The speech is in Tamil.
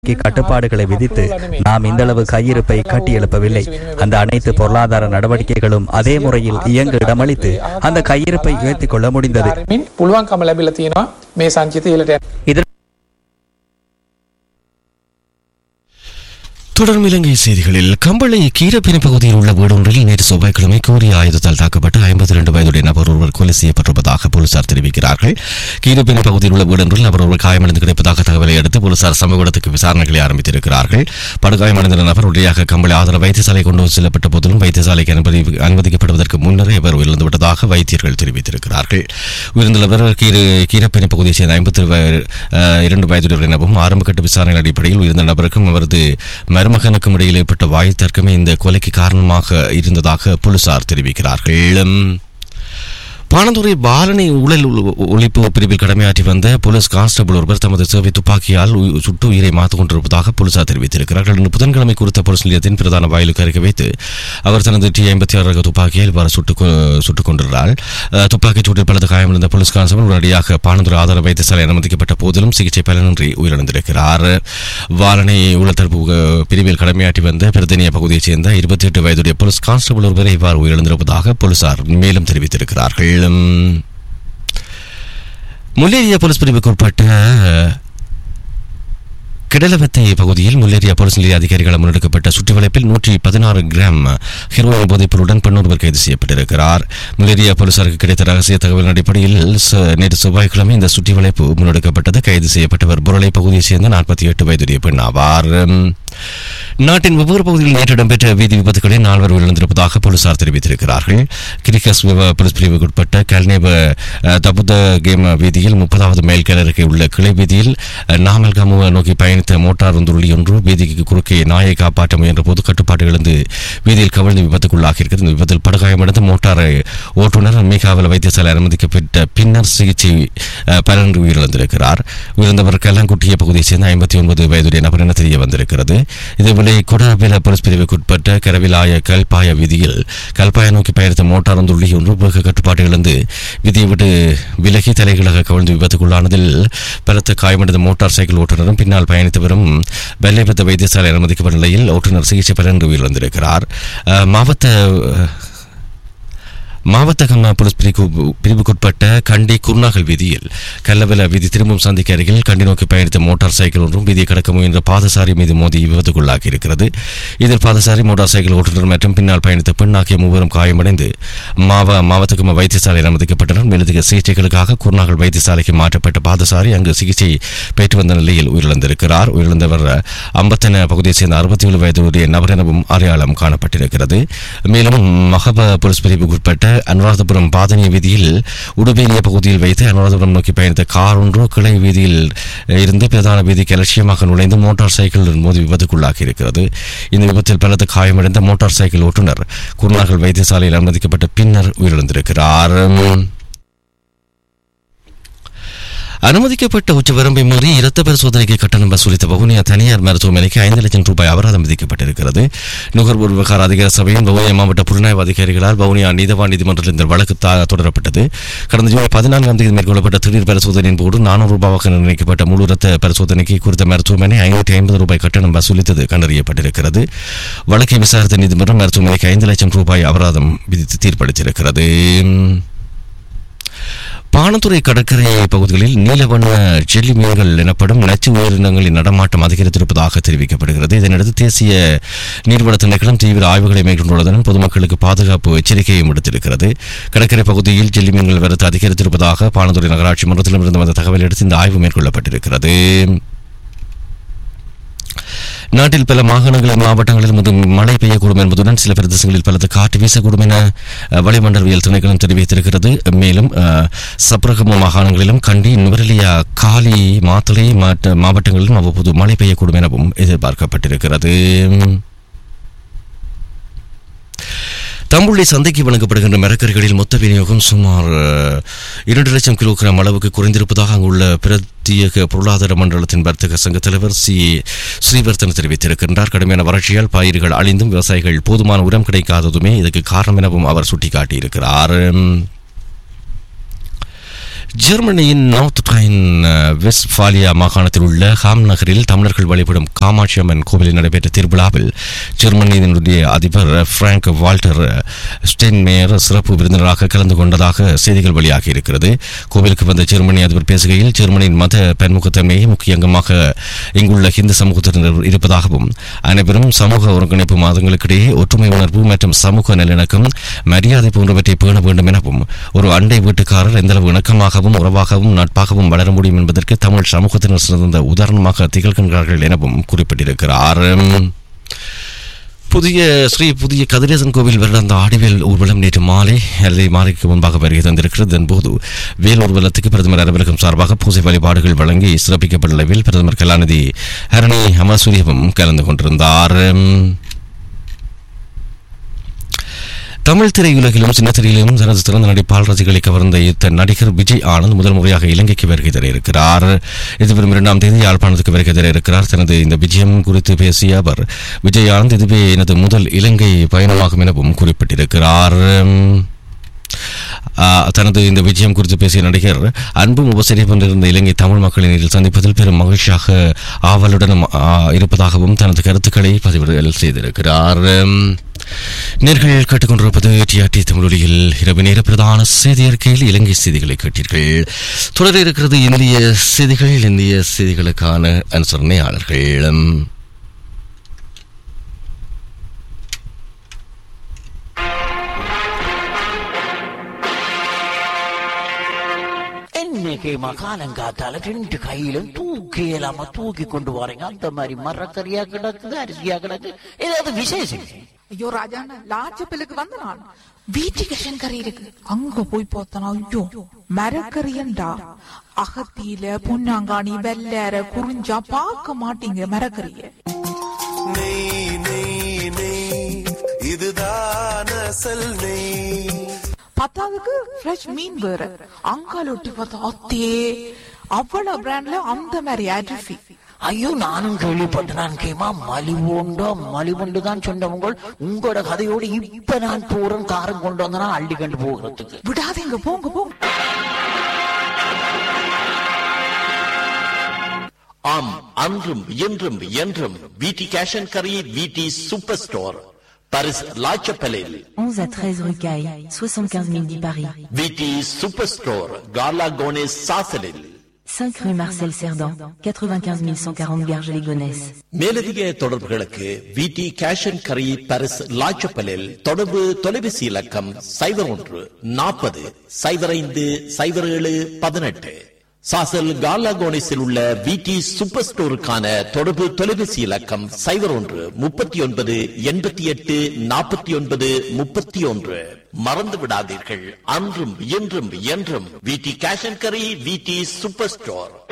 கட்டுப்பாடுகளை விதித்து நாம் இந்தளவு கையிருப்பை கட்டியெழுப்பவில்லை அந்த அனைத்து பொருளாதார நடவடிக்கைகளும் அதே முறையில் இயங்க இடமளித்து அந்த கையிருப்பை உயர்த்திக் கொள்ள முடிந்தது ආරමින් පුළුවන්කම ලැබිලා තියෙනවා මේ සංචිත ඉහළට යන්න. இதற்கு தொடரும் இலங்கை செய்திகளில் கம்பளை கீரப்பிணி பகுதியில் உள்ள வீடொன்றில் நேற்று செவ்வாய்க்கிழமை கூறிய ஆயுதத்தால் தாக்கப்பட்டு ஐம்பத்தி இரண்டு வயதுடைய நபர் ஒருவர் கொலை செய்யப்பட்டிருப்பதாக போலீசார் தெரிவிக்கிறார்கள் கீரப்பிணி பகுதியில் உள்ள வீடொன்றில் நபர் ஒருவர் காயமடைந்து கிடைப்பதாக தகவலை அடுத்து போலீசார் சம்பவ இடத்துக்கு விசாரணைகளை ஆரம்பித்திருக்கிறார்கள் படுகாயமடைந்த நபர் உடனடியாக கம்பளை ஆதரவு வைத்தியசாலை கொண்டு செல்லப்பட்ட போதிலும் வைத்தியசாலைக்கு அனுமதி அனுமதிக்கப்படுவதற்கு முன்னரே இவர் உயிரிழந்து விட்டதாக வைத்தியர்கள் தெரிவித்திருக்கிறார்கள் உயிரிழந்தவர் கீர கீரப்பிணி பகுதியைச் சேர்ந்த ஐம்பத்தி இரண்டு வயதுடைய எனவும் ஆரம்பகட்ட விசாரணை அடிப்படையில் உயிர்ந்த நபருக்கும் அவரது மருமகனுக்கும் இடையில் ஏற்பட்ட வாய் தர்க்கமே இந்த கொலைக்கு காரணமாக இருந்ததாக போலீசார் தெரிவிக்கிறார்கள் பானந்துறை பாலனை ஊழல் ஒ- ஒழிப்பு பிரிவில் கடமையாற்றி வந்த போலீஸ் கான்ஸ்டபிள் ஒருவர் தமது சேவை துப்பாக்கியால் உ- சுட்டு உயிரை மாற்றிக் கொண்டிருப்பதாக போலீசார் தெரிவித்திருக்கிறார்கள் இன்று புதன்கிழமை குறித்த போலீஸ் நிலையத்தின் பிரதான வாயிலுக்கு அருகே வைத்து அவர் தனது டி ஐம்பத்தி ஆறு ரக துப்பாக்கியை இவ்வாறு சுட்டுக் கொ- சுட்டுக் கொண்டிருந்தார் அஹ், துப்பாக்கிச் சூட்டில் பலது காயமடைந்த போலீஸ் கான்ஸ்டபிள் உடனடியாக பானந்துறை ஆதார வைத்தியசாலை அனுமதிக்கப்பட்ட போதிலும் சிகிச்சை பலனின்றி உயிரிழந்திருக்கிறார் வாலனை ஊழல் தடுப்பு அஹ், பிரிவில் கடமையாற்றி வந்த பிரதனிய பகுதியைச் சேர்ந்த இருபத்தி எட்டு வயதுடைய போலீஸ் கான்ஸ்டபிள் ஒருவரை இவ்வாறு உயிரிழந்திருப்பதாக போலீசார் மேலும் தெரிவித்திருக்கிறார்கள் முல்லேரியா போலீஸ் பிரிவுக்கு உட்பட்ட கிடலவத்தை பகுதியில் முல்லேரியா போலீஸ் நிலைய அதிகாரிகள் முன்னெடுக்கப்பட்ட சுற்றுவளைப்பில் நூற்றி பதினாறு கிராம் ஹெரோயின் போதைப் பொருளுடன் பெண்ணொருவர் கைது செய்யப்பட்டிருக்கிறார் முல்லேரியா போலீசாருக்கு கிடைத்த ரகசிய தகவலின் அடிப்படையில் ச- நேற்று செவ்வாய்க்கிழமை இந்த சுற்றுவளைப்பு முன்னெடுக்கப்பட்டது கைது செய்யப்பட்டவர் புரளை பகுதியைச் சேர்ந்த நாற்பத்தி எட்டு வயதுடைய பெண் ஆவார் நாட்டின் ஒவ்வொரு பகுதியில் நேற்று இடம்பெற்ற வீதி விபத்துகளில் நால்வர் உயிரிழந்திருப்பதாக போலீசார் தெரிவித்திருக்கிறார்கள் கிரிக்கஸ் விவ- போலீஸ் பிரிவுக்குட்பட்ட கல்நேப அஹ், தபுத கேம் வீதியில் முப்பதாவது மைல் கிணறுக்கு உள்ள கிளை வீதியில் அஹ், நாமல்காமுவ நோக்கி பயணித்த மோட்டார் உந்துருளி ஒன்று வீதிக்கு குறுக்கே நாயை காப்பாற்ற முயன்ற போது கட்டுப்பாடு இழந்து வீதியில் கவிழ்ந்து விபத்துக்குள்ளாகி இருக்கிறது இந்த விபத்தில் படுகாயமடைந்த மோட்டார் ஓட்டுநர் மீகாவில் வைத்தியசாலை அனுமதிக்கப்பட்ட பின்னர் சிகிச்சை அஹ், பலனின்றி உயிரிழந்திருக்கிறார் உயிரிழந்தவர் கல்லங்குட்டிய பகுதியைச் சேர்ந்த ஐம்பத்தி ஒன்பது வயதுடைய நபர் என தெரிய வந்திருக்கிறது இதேவேளை கொடவேல போலீஸ் பிரிவுக்குட்பட்ட கரவிலாய கல்பாய வீதியில் கல்பாய நோக்கி பயணித்த மோட்டார் ஒன்றுள்ளி ஒன்று வேக கட்டுப்பாடு இழந்து வீதியை விட்டு விலகி தலைகளாக கவிழ்ந்து விபத்துக்குள்ளானதில் பலத்த காயமடைந்த மோட்டார் சைக்கிள் ஓட்டுநரும் பின்னால் பயணித்தவரும் வெள்ளைபத்த வைத்தியசாலை அனுமதிக்கப்பட்ட நிலையில் ஓட்டுநர் சிகிச்சை பலனின்றி உயிரிழந்திருக்கிறார் அஹ், மாவட்ட மாவட்டகம போலீஸ் பிரிவு பிரிவுக்குட்பட்ட கண்டி குர்நாகல் வீதியில் கல்லவெல வீதி திரும்பும் சந்திக்கு அருகில் கண்டி நோக்கி பயணித்த மோட்டார் சைக்கிள் ஒன்றும் வீதியை கடக்க முயன்ற பாதசாரி மீது மோதி விபத்துக்குள்ளாகி இருக்கிறது இதில் பாதசாரி மோட்டார் சைக்கிள் ஓட்டுநர் மற்றும் பின்னால் பயணித்த பெண் ஆகிய மூவரும் காயமடைந்து மாவ மாவட்டகம வைத்தியசாலை அனுமதிக்கப்பட்டனர் மேலதிக சிகிச்சைகளுக்காக குர்நாகல் வைத்தியசாலைக்கு மாற்றப்பட்ட பாதசாரி அங்கு சிகிச்சை பெற்று வந்த நிலையில் உயிரிழந்திருக்கிறார் உயிரிழந்தவர் அம்பத்தன பகுதியைச் சேர்ந்த அறுபத்தி ஏழு வயதுடைய நபர் எனவும் அடையாளம் காணப்பட்டிருக்கிறது மேலும் மகப போலீஸ் பிரிவுக்குட்பட்ட அனுராதபுரம் பாதனிய வீதியில் உடுவேலிய பகுதியில் வைத்து அனுராதபுரம் நோக்கி பயணித்த கார் ஒன்று கிளை வீதியில் இருந்து பிரதான வீதிக்கு அலட்சியமாக நுழைந்து மோட்டார் சைக்கிள் மோதி விபத்துக்குள்ளாகி இருக்கிறது இந்த விபத்தில் பலத்த காயமடைந்த மோட்டார் சைக்கிள் ஓட்டுநர் குருநாகல் வைத்தியசாலையில் அனுமதிக்கப்பட்ட பின்னர் உயிரிழந்திருக்கிறார் அனுமதிக்கப்பட்ட உச்சவரம்பை மீறி இரத்த பரிசோதனைக்கு கட்டணம் வசூலித்த வவுனியா தனியார் மருத்துவமனைக்கு ஐந்து லட்சம் ரூபாய் அபராதம் விதிக்கப்பட்டிருக்கிறது நுகர்வோர் விவகார அதிகார சபையின் வவுனியா மாவட்ட புலனாய்வு அதிகாரிகளால் வவுனியா நீதவான் நீதிமன்றத்தில் இந்த வழக்கு தா- தொடரப்பட்டது கடந்த ஜூலை பதினான்காம் தேதி மேற்கொள்ளப்பட்ட திடீர் பரிசோதனையின் போது நானூறு ரூபாவாக நிர்ணயிக்கப்பட்ட முழு இரத்த பரிசோதனைக்கு குறித்த மருத்துவமனை ஐநூற்றி ஐம்பது ரூபாய் கட்டணம் வசூலித்தது கண்டறியப்பட்டிருக்கிறது வழக்கை விசாரித்த நீதிமன்றம் மருத்துவமனைக்கு ஐந்து லட்சம் ரூபாய் அபராதம் விதித்து தீர்ப்பளித்திருக்கிறது பானத்துறை கடற்கரை பகுதிகளில் நீலவண்ண ஜெல்லி மீன்கள் எனப்படும் நச்சு உயிரினங்களின் நடமாட்டம் அதிகரித்திருப்பதாக தெரிவிக்கப்படுகிறது இதனடுத்து தேசிய நீர்வள திணைக்களம் தீவிர ஆய்வுகளை மேற்கொண்டுள்ளதுடன் பொதுமக்களுக்கு பாதுகாப்பு எச்சரிக்கையும் விடுத்திருக்கிறது கடற்கரை பகுதியில் ஜெல்லி மீன்கள் வரத்து அதிகரித்திருப்பதாக பானத்துறை நகராட்சி மன்றத்திடமிருந்து வந்த தகவலை அடுத்து இந்த ஆய்வு மேற்கொள்ளப்பட்டிருக்கிறது நாட்டில் பல மாகாணங்களில் மாவட்டங்களில் முது மழை பெய்யக்கூடும் என்பதுடன் சில பிரதேசங்களில் பலத்த காற்று வீசக்கூடும் என அஹ், வளிமண்டலவியல் திணைக்களம் தெரிவித்திருக்கிறது மேலும் அஹ், சப்ரகம மாகாணங்களிலும் கண்டி நுவரெலியா காலி மாத்தளை மாவட்ட மாவட்டங்களிலும் அவ்வப்போது மழை பெய்யக்கூடும் எனவும் எதிர்பார்க்கப்பட்டிருக்கிறது தம்புள்ளி சந்தைக்கு வழங்கப்படுகின்ற மரக்கறிகளில் மொத்த விநியோகம் சுமார் அஹ், இரண்டு லட்சம் கிலோகிராம் அளவுக்கு குறைந்திருப்பதாக அங்குள்ள பிரத்யேக பொருளாதார மண்டலத்தின் வர்த்தக சங்க தலைவர் சி ஸ்ரீவர்தன் தெரிவித்திருக்கின்றார் கடுமையான வறட்சியால் பயிர்கள் அழிந்தும் விவசாயிகள் போதுமான உரம் கிடைக்காததுமே இதற்கு காரணம் எனவும் அவர் சுட்டிக்காட்டியிருக்கிறார் ஜெர்மனியின் நார்த் ரைன் வெஸ்ட்பாலியா மாகாணத்தில் உள்ள ஹாம் நகரில் தமிழர்கள் வழிபடும் காமாட்சி அம்மன் கோவிலில் நடைபெற்ற திருவிழாவில் ஜெர்மனியினுடைய அதிபர் பிராங்க் வால்டர் ஸ்டென்மேயர் சிறப்பு விருந்தினராக கலந்து கொண்டதாக செய்திகள் வெளியாகி இருக்கிறது கோவிலுக்கு வந்த ஜெர்மனி அதிபர் பேசுகையில் ஜெர்மனியின் மத பன்முகத்தன்மையை முக்கிய அங்கமாக இங்குள்ள இந்து சமூகத்தினர் இருப்பதாகவும் அனைவரும் சமூக ஒருங்கிணைப்பு மாதங்களுக்கிடையே ஒற்றுமை உணர்வு மற்றும் சமூக நல்லிணக்கம் மரியாதை போன்றவற்றை பேண வேண்டும் எனவும் ஒரு அண்டை வீட்டுக்காரர் எந்தளவு இணக்கமாகவும் உறவாகவும் நட்பாகவும் வளர முடியும் என்பதற்கு தமிழ் சமூகத்தினர் சிறந்த உதாரணமாக திகழ்கின்றார்கள் எனவும் குறிப்பிட்டிருக்கிறார் புதிய ஸ்ரீ புதிய கதிரேசன் கோவில் வருடாந்த ஆடிவேல் ஊர்வலம் நேற்று மாலை அல்லது மாலைக்கு முன்பாக வருகை தந்திருக்கிறது இதன்போது வேல் ஊர்வலத்துக்கு பிரதமர் அலுவலகம் சார்பாக பூஜை வழிபாடுகள் வழங்கி சிறப்பிக்கப்பட்ட அளவில் பிரதமர் கலாநிதி ஹரணி அமர்சூரியவும் கலந்து கொண்டிருந்தார் தமிழ் திரையுலகிலும் சின்ன திரையிலும் தனது சிறந்த நடிப்பால் ரசிகளை கவர்ந்த இத்த நடிகர் விஜய் ஆனந்த் முதல் முறையாக இலங்கைக்கு வருகை தர இருக்கிறார் எதிர்வரும் இரண்டாம் தேதி யாழ்ப்பாணத்துக்கு வருகை தர இருக்கிறார் தனது இந்த விஜயம் குறித்து பேசிய அவர் விஜய் ஆனந்த் இதுவே எனது முதல் இலங்கை பயணமாகும் எனவும் குறிப்பிட்டிருக்கிறார் ஆ, தனது இந்த விஜயம் குறித்து பேசிய நடிகர் அன்பும் உபசரிப்பும் இருந்த இலங்கை தமிழ் மக்களின் இதில் சந்திப்பதில் பெரும் மகிழ்ச்சியாக ஆவலுடன் ஆ, இருப்பதாகவும் தனது கருத்துக்களை பதிவுகள் செய்திருக்கிறார் நேர்கள் கேட்டுக்கொண்டிருப்பது டிஆர்டி தமிழொலியில் இரவு நேர பிரதான செய்தி அறிக்கையில் இலங்கை செய்திகளை கேட்டீர்கள் தொடர இருக்கிறது இந்திய செய்திகள் இந்திய செய்திகளுக்கான அனுசரணையாளர்கள் என்னைக்கு மகாலங்காத்தால ரெண்டு கையிலும் தூக்கி இல்லாம தூக்கி கொண்டு வரீங்க அந்த மாதிரி மரக்கறியா கிடக்குது அரிசியா கிடக்கு ஏதாவது விசேஷம் ஐயோ ராஜாண்ணா லாச்சப்பிலுக்கு வந்த நான் வீட்டுக்கு கறி இருக்கு அங்க போய் பார்த்தனா ஐயோ மரக்கறியண்டா அகத்தியில பொன்னாங்காணி வெள்ளேற குறிஞ்சா பார்க்க மாட்டீங்க மரக்கறிய நெய் நெய் நெய் இதுதான் அசல் நெய் பத்தாவதுக்கு ஃப்ரெஷ் மீன் வேற அங்கால ஒட்டி பார்த்தா அத்தே அவ்வளவு பிராண்ட்ல அந்த மாதிரி அரிசி ஐயோ நானும் கேள்விப்பட்டேன் நான் கேமா மலிவுண்டோ மலிவுண்டு தான் சொன்னவங்க உங்களோட கதையோடு இப்ப நான் போறேன் காரம் கொண்டு வந்தனா அள்ளி கண்டு போகிறதுக்கு விடாதீங்க போங்க போங்க ஆம் அன்றும் இன்றும் என்றும் விடி கேஷ் அண்ட் கரி விடி சூப்பர் ஸ்டோர் பரிஸ் லாச்சப்பலில் 11 à 13 rue Caille, 75 010 Paris. விடி சூப்பர் ஸ்டோர் காலா கோனேஸ் சாசலில் 5 rue Marcel Cerdan, 95 140 Garges-les-Gonesse. மேலதிக தொடர்புகளுக்கு விடி கேஷ் அண்ட் கரி பரிஸ் லாச்சப்பலில் தொடர்பு தொலைபேசி இலக்கம் சைபர் ஒன்று நாற்பது சைபர் ஐந்து சைபர் ஏழு பதினெட்டு சாசல் காலா கோனேஸில் உள்ள விடி சூப்பர் ஸ்டோருக்கான தொடர்பு தொலைபேசி இலக்கம் சைபர் ஒன்று முப்பத்தி ஒன்பது எண்பத்தி எட்டு நாற்பத்தி ஒன்பது முப்பத்தி ஒன்று மறந்து விடாதீர்கள் அன்றும் இன்றும் என்றும் விடி கேஷ் அண்ட் கரி விடி சூப்பர் ஸ்டோர்